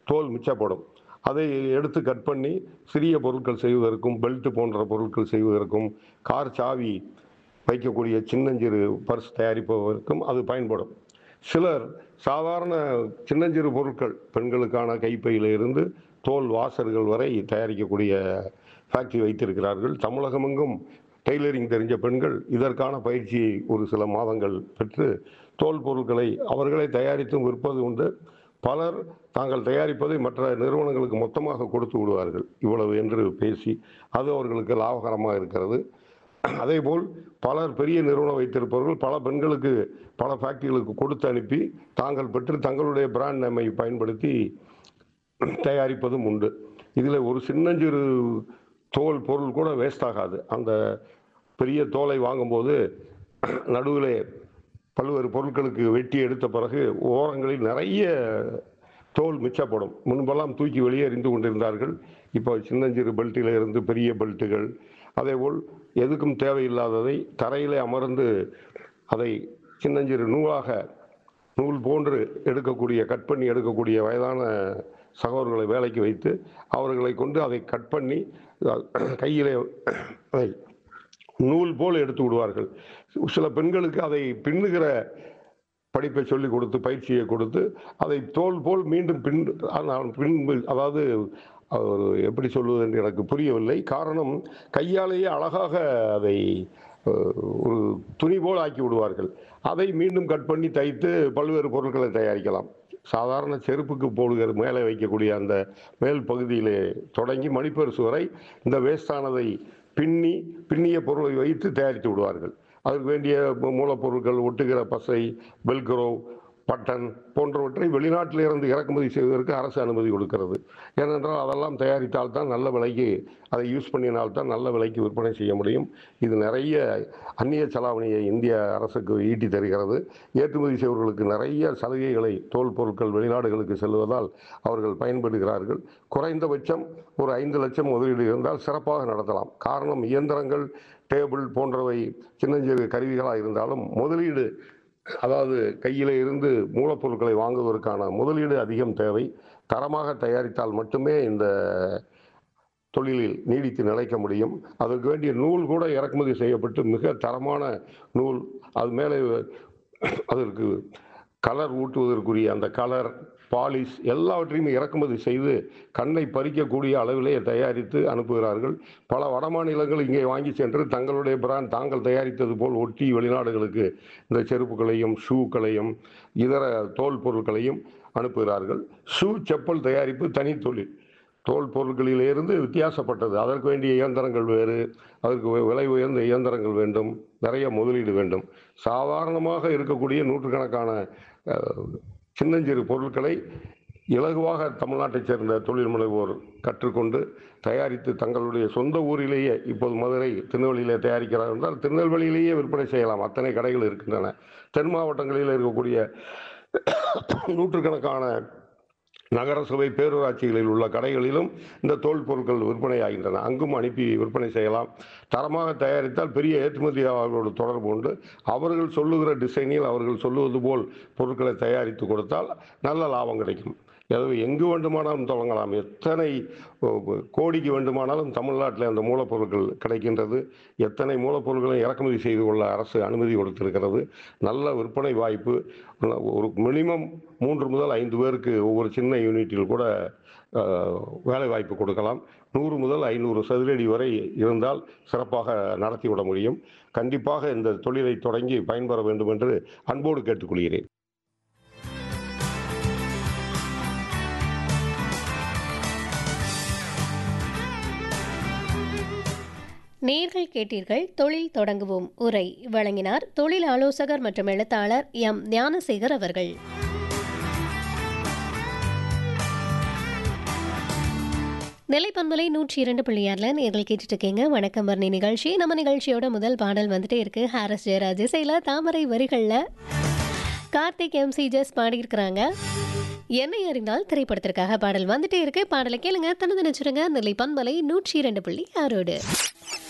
தோல் மிச்சப்படும் அதை எடுத்து கட் பண்ணி சிறிய பொருட்கள் செய்வதற்கும் பெல்ட் போன்ற பொருட்கள் செய்வதற்கும் கார் சாவி வைக்கக்கூடிய சின்னஞ்சிறு பர்ஸ் தயாரிப்பதற்கும் அது பயன்படும் சிலர் சாதாரண சின்னஞ்சிறு பொருட்கள் பெண்களுக்கான கைப்பையில இருந்து தோல் வாசர்கள் வரை தயாரிக்கக்கூடிய ஃபேக்டரி வைத்திருக்கிறார்கள் தமிழகமெங்கும் டெய்லரிங் தெரிஞ்ச பெண்கள் இதற்கான பயிற்சியை ஒரு சில மாதங்கள் பெற்று தோல் பொருட்களை அவர்களே தயாரித்தும் விற்பது உண்டு பலர் தாங்கள் தயாரிப்பதை மற்ற நிறுவனங்களுக்கு மொத்தமாக கொடுத்து விடுவார்கள் இவ்வளவு என்று பேசி அது அவர்களுக்கு லாபகரமாக இருக்கிறது அதேபோல் பலர் பெரிய நிறுவனம் வைத்திருப்பவர்கள் பல பெண்களுக்கு பல ஃபேக்டரிகளுக்கு கொடுத்து அனுப்பி தாங்கள் பெற்று தங்களுடைய பிராண்ட் நேமை பயன்படுத்தி தயாரிப்பதும் உண்டு இதில் ஒரு சின்னஞ்சிறு தோல் பொருள் கூட வேஸ்ட் ஆகாது அந்த பெரிய தோலை வாங்கும்போது நடுவிலே பல்வேறு பொருட்களுக்கு வெட்டி எடுத்த பிறகு ஓரங்களில் நிறைய தோல் மிச்சப்படும் முன்பெல்லாம் தூக்கி வெளியே எறிந்து கொண்டிருந்தார்கள் இப்போ சின்னஞ்சிறு பெல்ட்டில் இருந்து பெரிய பெல்ட்டுகள் அதேபோல் எதுக்கும் தேவையில்லாததை தரையிலே அமர்ந்து அதை சின்னஞ்சிறு நூலாக நூல் போன்று எடுக்கக்கூடிய கட் பண்ணி எடுக்கக்கூடிய வயதான சகோதரர்களை வேலைக்கு வைத்து அவர்களை கொண்டு அதை கட் பண்ணி கையிலே அதை நூல் போல் எடுத்து விடுவார்கள் சில பெண்களுக்கு அதை பின்னுகிற படிப்பை சொல்லிக் கொடுத்து பயிற்சியை கொடுத்து அதை தோல் போல் மீண்டும் பின் ஆனால் பின் அதாவது ஒரு எப்படி சொல்வது என்று எனக்கு புரியவில்லை காரணம் கையாலேயே அழகாக அதை அஹ், ஒரு துணி போல் ஆக்கி விடுவார்கள் அதை மீண்டும் கட் பண்ணி தைத்து பல்வேறு பொருட்களை தயாரிக்கலாம் சாதாரண செருப்புக்கு போடுகிற மேலே வைக்கக்கூடிய அந்த மேல் பகுதியிலே தொடங்கி மணிப்பரிசு வரை இந்த வேஸ்டானதை பின்னி பின்னிய பொருளை வைத்து தயாரித்து விடுவார்கள் அதற்கு வேண்டிய மூ- மூலப்பொருட்கள் ஒட்டுகிற பசை பெல்க்ரோ பட்டன் போன்றவற்றை வெளிநாட்டில் இருந்து இறக்குமதி செய்வதற்கு அரசு அனுமதி கொடுக்கிறது ஏனென்றால் அதெல்லாம் தயாரித்தால் தான் நல்ல விலைக்கு அதை யூஸ் பண்ணினால்தான் நல்ல விலைக்கு விற்பனை செய்ய முடியும் இது நிறைய அந்நிய செலாவணியை இந்திய அரசுக்கு ஈட்டி தருகிறது ஏற்றுமதி செய்வர்களுக்கு நிறைய சலுகைகளை தோல் பொருட்கள் வெளிநாடுகளுக்கு செல்வதால் அவர்கள் பயன்படுகிறார்கள் குறைந்தபட்சம் ஒரு ஐந்து லட்சம் முதலீடு இருந்தால் சிறப்பாக நடத்தலாம் காரணம் இயந்திரங்கள் டேபிள் போன்றவை சின்னஞ்சிறு கருவிகளாக இருந்தாலும் முதலீடு அதாவது கையில இருந்து மூலப்பொருட்களை வாங்குவதற்கான முதலீடு அதிகம் தேவை தரமாக தயாரித்தால் மட்டுமே இந்த தொழிலில் நீடித்து நிலைக்க முடியும் அதற்கு வேண்டிய நூல் கூட இறக்குமதி செய்யப்பட்டு மிக தரமான நூல் அது மேலே அதற்கு கலர் ஊட்டுவதற்குரிய அந்த கலர் பாலிஷ் எல்லாவற்றையும் இறக்குமதி செய்து கண்ணை பறிக்கக்கூடிய அளவிலே தயாரித்து அனுப்புகிறார்கள் பல வடமாநிலங்கள் இங்கே வாங்கி சென்று தங்களுடைய பிராண்ட் தாங்கள் தயாரித்தது போல் ஒட்டி வெளிநாடுகளுக்கு இந்த செருப்புகளையும் ஷூக்களையும் இதர தோல் பொருட்களையும் அனுப்புகிறார்கள் ஷூ செப்பல் தயாரிப்பு தனி தொழில் தோல் பொருட்களிலிருந்து வித்தியாசப்பட்டது அதற்கு வேண்டிய இயந்திரங்கள் வேறு அதற்கு வி- விலை உயர்ந்த இயந்திரங்கள் வேண்டும் நிறைய முதலீடு வேண்டும் சாதாரணமாக இருக்கக்கூடிய நூற்றுக்கணக்கான அஹ், சின்னஞ்சிறு பொருட்களை இலகுவாக தமிழ்நாட்டைச் சேர்ந்த தொழில் முனைவோர் கற்றுக்கொண்டு தயாரித்து தங்களுடைய சொந்த ஊரிலேயே இப்போது மதுரை திருநெல்வேலியிலே தயாரிக்கிறார் என்றால் திருநெல்வேலியிலேயே விற்பனை செய்யலாம் அத்தனை கடைகள் இருக்கின்றன தென் மாவட்டங்களில் இருக்கக்கூடிய நூற்றுக்கணக்கான நகரசபை பேரூராட்சிகளில் உள்ள கடைகளிலும் இந்த தோல் பொருட்கள் விற்பனையாகின்றன அங்கும் அனுப்பி விற்பனை செய்யலாம் தரமாக தயாரித்தால் பெரிய ஏற்றுமதியாளர்களோடு தொடர்பு உண்டு அவர்கள் சொல்லுகிற டிசைனில் அவர்கள் சொல்லுவது போல் பொருட்களை தயாரித்து கொடுத்தால் நல்ல லாபம் கிடைக்கும் எனவே எங்கு வேண்டுமானாலும் தொடங்கலாம் எத்தனை ஓ, கோடிக்கு வேண்டுமானாலும் தமிழ்நாட்டில் அந்த மூலப்பொருட்கள் கிடைக்கின்றது எத்தனை மூலப்பொருட்களை இறக்குமதி செய்து கொள்ள அரசு அனுமதி கொடுத்திருக்கிறது நல்ல விற்பனை வாய்ப்பு ஒரு மினிமம் மூன்று முதல் ஐந்து பேருக்கு ஒவ்வொரு சின்ன யூனிட்டில் கூட அஹ், வேலை வாய்ப்பு கொடுக்கலாம் நூறு முதல் ஐநூறு சதுரடி வரை இருந்தால் சிறப்பாக நடத்திவிட முடியும் கண்டிப்பாக இந்த தொழிலை தொடங்கி பயன்பெற வேண்டும் என்று அன்போடு கேட்டுக்கொள்கிறேன் நேர்கள் கேட்டீர்கள் தொழில் தொடங்குவோம் உரை வழங்கினார் தொழில் ஆலோசகர் மற்றும் எழுத்தாளர் எம் ஞானசேகர் அவர்கள் நிலைப்பண்பலை நூற்றி இரண்டு புள்ளியாரில் நேர்கள் கேட்டுட்டு இருக்கீங்க வணக்கம் வர்ணி நிகழ்ச்சி நம்ம நிகழ்ச்சியோட முதல் பாடல் வந்துட்டே இருக்கு ஹாரஸ் ஜெயராஜ் இசையில் தாமரை வரிகளில் கார்த்திக் எம்சி ஜஸ் பாடியிருக்கிறாங்க என்னை அறிந்தால் திரைப்படத்திற்காக பாடல் வந்துட்டே இருக்கு பாடலை கேளுங்க தனது நினைச்சிருங்க நிலை பண்பலை நூற்றி இரண்டு புள்ளி ஆறோடு